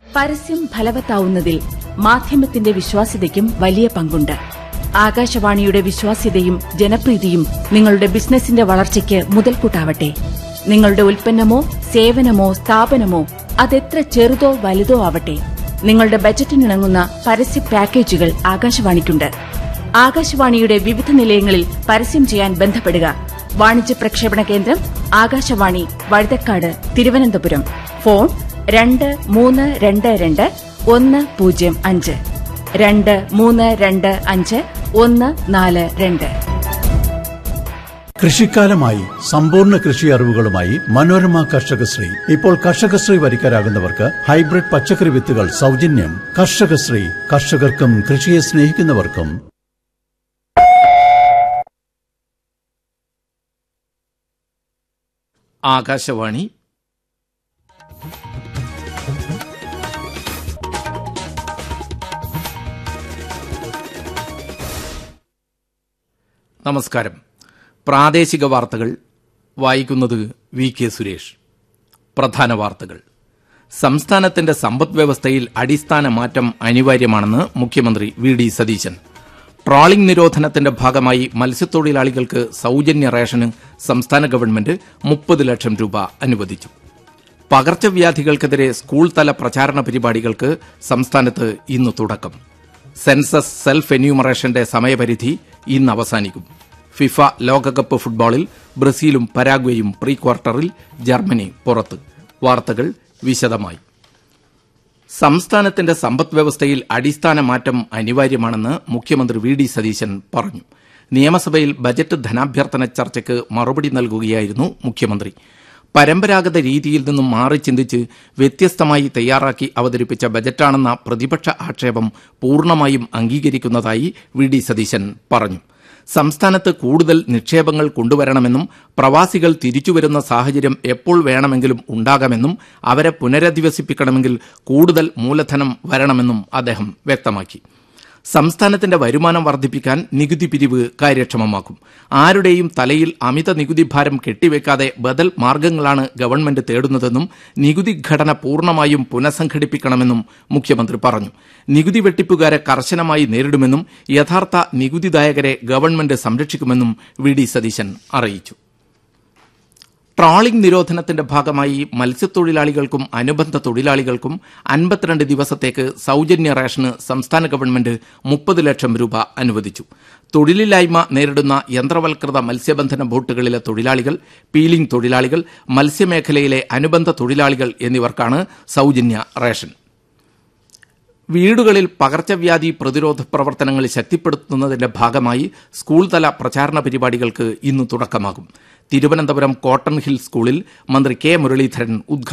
പരസ്യം ഫലവത്താവുന്നതിൽ മാധ്യമത്തിന്റെ വിശ്വാസ്യതയ്ക്കും വലിയ പങ്കുണ്ട് ആകാശവാണിയുടെ വിശ്വാസ്യതയും ജനപ്രീതിയും നിങ്ങളുടെ ബിസിനസിന്റെ വളർച്ചയ്ക്ക് മുതൽക്കൂട്ടാവട്ടെ നിങ്ങളുടെ ഉൽപ്പന്നമോ സേവനമോ സ്ഥാപനമോ അതെത്ര ചെറുതോ വലുതോ ആവട്ടെ നിങ്ങളുടെ ബജറ്റിനിണങ്ങുന്ന പരസ്യ പാക്കേജുകൾ ആകാശവാണിക്കുണ്ട് ആകാശവാണിയുടെ വിവിധ നിലയങ്ങളിൽ പരസ്യം ചെയ്യാൻ ബന്ധപ്പെടുക വാണിജ്യ പ്രക്ഷേപണ കേന്ദ്രം ആകാശവാണി വഴുതക്കാട് തിരുവനന്തപുരം ഫോൺ രണ്ട് മൂന്ന് രണ്ട് രണ്ട് ഒന്ന് പൂജ്യം അഞ്ച് രണ്ട് മൂന്ന് രണ്ട് അഞ്ച് ഒന്ന് നാല് രണ്ട് കൃഷിക്കാലമായി സമ്പൂർണ്ണ കൃഷി അറിവുകളുമായി മനോരമ കർഷകശ്രീ ഇപ്പോൾ കർഷകശ്രീ വരിക്കാരാകുന്നവർക്ക് ഹൈബ്രിഡ് പച്ചക്കറി വിത്തുകൾ സൗജന്യം കർഷകശ്രീ കർഷകർക്കും കൃഷിയെ സ്നേഹിക്കുന്നവർക്കും ആകാശവാണി നമസ്കാരം പ്രാദേശിക വാർത്തകൾ വായിക്കുന്നത് വി കെ സുരേഷ് പ്രധാന വാർത്തകൾ സംസ്ഥാനത്തിന്റെ സമ്പദ് വ്യവസ്ഥയിൽ അടിസ്ഥാന മാറ്റം അനിവാര്യമാണെന്ന് മുഖ്യമന്ത്രി വി ഡി സതീശൻ ട്രോളിംഗ് നിരോധനത്തിന്റെ ഭാഗമായി മത്സ്യത്തൊഴിലാളികൾക്ക് സൌജന്യ റേഷന് സംസ്ഥാന ഗവൺമെന്റ് മുപ്പത് ലക്ഷം രൂപ അനുവദിച്ചു പകർച്ചവ്യാധികൾക്കെതിരെ സ്കൂൾ തല പ്രചാരണ പരിപാടികൾക്ക് സംസ്ഥാനത്ത് ഇന്ന് തുടക്കം സെൻസസ് സെൽഫ് എന്യൂമറേഷന്റെ സമയപരിധി ഇന്ന് അവസാനിക്കും ഫിഫ ലോകകപ്പ് ഫുട്ബോളിൽ ബ്രസീലും പരാഗ്വേയും പ്രീ ക്വാർട്ടറിൽ ജർമ്മനി പുറത്ത് വാർത്തകൾ വിശദമായി സംസ്ഥാനത്തിന്റെ സമ്പദ് വ്യവസ്ഥയിൽ അടിസ്ഥാന മാറ്റം അനിവാര്യമാണെന്ന് മുഖ്യമന്ത്രി വി ഡി സതീശൻ പറഞ്ഞു നിയമസഭയിൽ ബജറ്റ് ധനാഭ്യർത്ഥന ചർച്ചയ്ക്ക് മറുപടി നൽകുകയായിരുന്നു മുഖ്യമന്ത്രി പരമ്പരാഗത രീതിയിൽ നിന്നും മാറി ചിന്തിച്ച് വ്യത്യസ്തമായി തയ്യാറാക്കി അവതരിപ്പിച്ച ബജറ്റാണെന്ന പ്രതിപക്ഷ ആക്ഷേപം പൂർണ്ണമായും അംഗീകരിക്കുന്നതായി വി ഡി സതീശൻ പറഞ്ഞു സംസ്ഥാനത്ത് കൂടുതൽ നിക്ഷേപങ്ങൾ കൊണ്ടുവരണമെന്നും പ്രവാസികൾ തിരിച്ചുവരുന്ന സാഹചര്യം എപ്പോൾ വേണമെങ്കിലും ഉണ്ടാകാമെന്നും അവരെ പുനരധിവസിപ്പിക്കണമെങ്കിൽ കൂടുതൽ മൂലധനം വരണമെന്നും അദ്ദേഹം വ്യക്തമാക്കി സംസ്ഥാനത്തിന്റെ വരുമാനം വർദ്ധിപ്പിക്കാൻ നികുതി പിരിവ് കാര്യക്ഷമമാക്കും ആരുടെയും തലയിൽ അമിത നികുതി ഭാരം കെട്ടിവെക്കാതെ ബദൽ മാർഗങ്ങളാണ് ഗവൺമെന്റ് തേടുന്നതെന്നും നികുതി ഘടന പൂർണ്ണമായും പുനഃസംഘടിപ്പിക്കണമെന്നും മുഖ്യമന്ത്രി പറഞ്ഞു നികുതി വെട്ടിപ്പുകാരെ കർശനമായി നേരിടുമെന്നും യഥാർത്ഥ നികുതിദായകരെ ഗവൺമെന്റ് സംരക്ഷിക്കുമെന്നും വി ഡി സതീശൻ അറിയിച്ചു ട്രോളിംഗ് നിരോധനത്തിന്റെ ഭാഗമായി മത്സ്യത്തൊഴിലാളികൾക്കും അനുബന്ധ തൊഴിലാളികൾക്കും അൻപത്തിരണ്ട് ദിവസത്തേക്ക് സൌജന്യ റേഷന് സംസ്ഥാന ഗവൺമെന്റ് മുപ്പത് ലക്ഷം രൂപ അനുവദിച്ചു തൊഴിലില്ലായ്മ നേരിടുന്ന യന്ത്രവൽകൃത മത്സ്യബന്ധന ബോട്ടുകളിലെ തൊഴിലാളികൾ പീലിംഗ് തൊഴിലാളികൾ മത്സ്യമേഖലയിലെ അനുബന്ധ തൊഴിലാളികൾ എന്നിവർക്കാണ് സൌജന്യ റേഷൻ വീടുകളിൽ പകർച്ചവ്യാധി പ്രതിരോധ പ്രവർത്തനങ്ങൾ ശക്തിപ്പെടുത്തുന്നതിന്റെ ഭാഗമായി സ്കൂൾ തല പ്രചാരണ പരിപാടികൾക്ക് ഇന്ന് തുടക്കമാകും തിരുവനന്തപുരം കോട്ടൺ ഹിൽ സ്കൂളിൽ മന്ത്രി കെ മുരളീധരൻ ഉദ്ഘാടനം